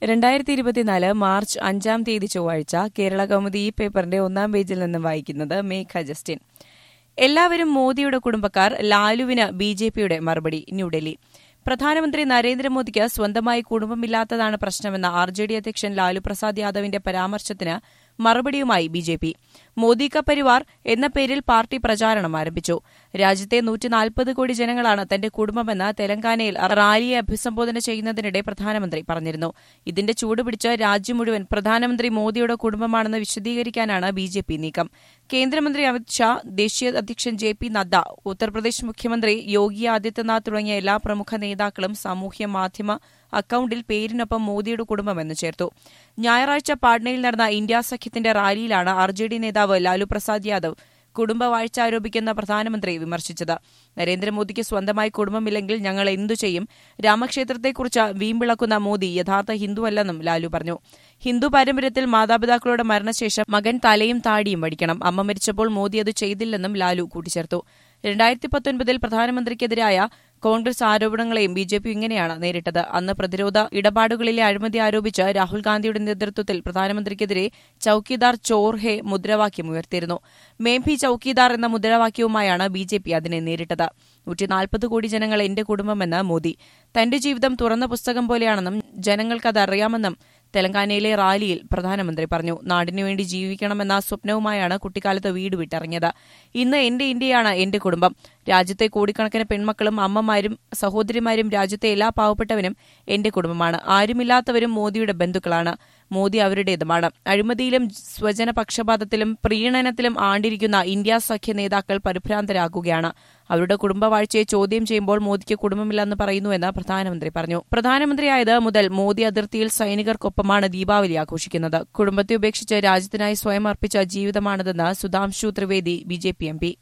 രണ്ടായിരത്തി ഇരുപത്തിനാല് മാർച്ച് അഞ്ചാം തീയതി ചൊവ്വാഴ്ച കേരള കൗമുദി ഈ പേപ്പറിന്റെ ഒന്നാം പേജിൽ നിന്നും വായിക്കുന്നത് മേഘ ജസ്റ്റിൻ എല്ലാവരും മോദിയുടെ കുടുംബക്കാർ ലാലുവിന് ബി ജെ പിയുടെ മറുപടി ന്യൂഡൽഹി പ്രധാനമന്ത്രി നരേന്ദ്രമോദിക്ക് സ്വന്തമായി കുടുംബമില്ലാത്തതാണ് പ്രശ്നമെന്ന ആർ ജെ ഡി അധ്യക്ഷൻ ലാലു പ്രസാദ് യാദവിന്റെ പരാമർശത്തിന് മറുപടിയുമായി ബി ജെ പി മോദി ക പരിവാർ എന്ന പേരിൽ പാർട്ടി പ്രചാരണം ആരംഭിച്ചു രാജ്യത്തെ നൂറ്റിനാൽപ്പത് കോടി ജനങ്ങളാണ് തന്റെ കുടുംബമെന്ന് തെലങ്കാനയിൽ റാലിയെ അഭിസംബോധന ചെയ്യുന്നതിനിടെ പ്രധാനമന്ത്രി പറഞ്ഞിരുന്നു ഇതിന്റെ ചൂടുപിടിച്ച് രാജ്യം മുഴുവൻ പ്രധാനമന്ത്രി മോദിയുടെ കുടുംബമാണെന്ന് വിശദീകരിക്കാനാണ് ബി ജെ പി നീക്കം കേന്ദ്രമന്ത്രി അമിത് ഷാ ദേശീയ അധ്യക്ഷൻ ജെ പി നദ്ദ ഉത്തർപ്രദേശ് മുഖ്യമന്ത്രി യോഗി ആദിത്യനാഥ് തുടങ്ങിയ എല്ലാ പ്രമുഖ നേതാക്കളും സാമൂഹ്യ മാധ്യമ അക്കൌണ്ടിൽ പേരിനൊപ്പം മോദിയുടെ കുടുംബമെന്ന് ചേർത്തു ഞായറാഴ്ച പാട്നയിൽ നടന്ന ഇന്ത്യ സഖ്യത്തിന്റെ റാലിയിലാണ് ആർ ജെ ഡി നേതാവ് ലാലു പ്രസാദ് യാദവ് കുടുംബ വാഴ്ച ആരോപിക്കുന്ന പ്രധാനമന്ത്രി വിമർശിച്ചത് നരേന്ദ്രമോദിക്ക് സ്വന്തമായി കുടുംബമില്ലെങ്കിൽ ഞങ്ങൾ എന്തു ചെയ്യും രാമക്ഷേത്രത്തെക്കുറിച്ച് വീമ്പിളക്കുന്ന മോദി യഥാർത്ഥ ഹിന്ദുവല്ലെന്നും ലാലു പറഞ്ഞു ഹിന്ദു പാരമ്പര്യത്തിൽ മാതാപിതാക്കളുടെ മരണശേഷം മകൻ തലയും താടിയും വടിക്കണം അമ്മ മരിച്ചപ്പോൾ മോദി അത് ചെയ്തില്ലെന്നും ലാലു കൂട്ടിച്ചേർത്തു രണ്ടായിരത്തി പത്തൊൻപതിൽ പ്രധാനമന്ത്രിക്കെതിരായ കോൺഗ്രസ് ആരോപണങ്ങളെയും ബി ജെ പി ഇങ്ങനെയാണ് നേരിട്ടത് അന്ന് പ്രതിരോധ ഇടപാടുകളിലെ അഴിമതി ആരോപിച്ച് രാഹുൽ ഗാന്ധിയുടെ നേതൃത്വത്തിൽ പ്രധാനമന്ത്രിക്കെതിരെ ചൌക്കിദാർ ചോർ ഹെ മുദ്രാവാക്യം ഉയർത്തിയിരുന്നു മേം ഭി ചൌക്കിദാർ എന്ന മുദ്രാവാക്യവുമായാണ് ബി ജെ പി അതിനെ നേരിട്ടത് നൂറ്റിനാൽപ്പത് കോടി ജനങ്ങൾ എന്റെ കുടുംബമെന്ന് മോദി തന്റെ ജീവിതം തുറന്ന പുസ്തകം പോലെയാണെന്നും ജനങ്ങൾക്കത് അറിയാമെന്നും തെലങ്കാനയിലെ റാലിയിൽ പ്രധാനമന്ത്രി പറഞ്ഞു നാടിനുവേണ്ടി ജീവിക്കണമെന്ന സ്വപ്നവുമായാണ് കുട്ടിക്കാലത്ത് വീട് വിട്ടിറങ്ങിയത് ഇന്ന് എന്റെ ഇന്ത്യയാണ് എന്റെ കുടുംബം രാജ്യത്തെ കോടിക്കണക്കിന് പെൺമക്കളും അമ്മമാരും സഹോദരിമാരും രാജ്യത്തെ എല്ലാ പാവപ്പെട്ടവരും എന്റെ കുടുംബമാണ് ആരുമില്ലാത്തവരും മോദിയുടെ ബന്ധുക്കളാണ് മോദി അവരുടേതുമാണ് അഴിമതിയിലും സ്വജന പക്ഷപാതത്തിലും പ്രീണനത്തിലും ആണ്ടിരിക്കുന്ന ഇന്ത്യ സഖ്യ നേതാക്കൾ പരിഭ്രാന്തരാകുകയാണ് അവരുടെ കുടുംബവാഴ്ചയെ ചോദ്യം ചെയ്യുമ്പോൾ മോദിക്ക് കുടുംബമില്ലെന്ന് പറയുന്നുവെന്ന് പ്രധാനമന്ത്രി പറഞ്ഞു പ്രധാനമന്ത്രിയായത് മുതൽ മോദി അതിർത്തിയിൽ സൈനികർക്കൊപ്പമാണ് ദീപാവലി ആഘോഷിക്കുന്നത് കുടുംബത്തെ ഉപേക്ഷിച്ച് രാജ്യത്തിനായി സ്വയം അർപ്പിച്ച ജീവിതമാണിതെന്ന് Sudhanshu Trivedi B J P M P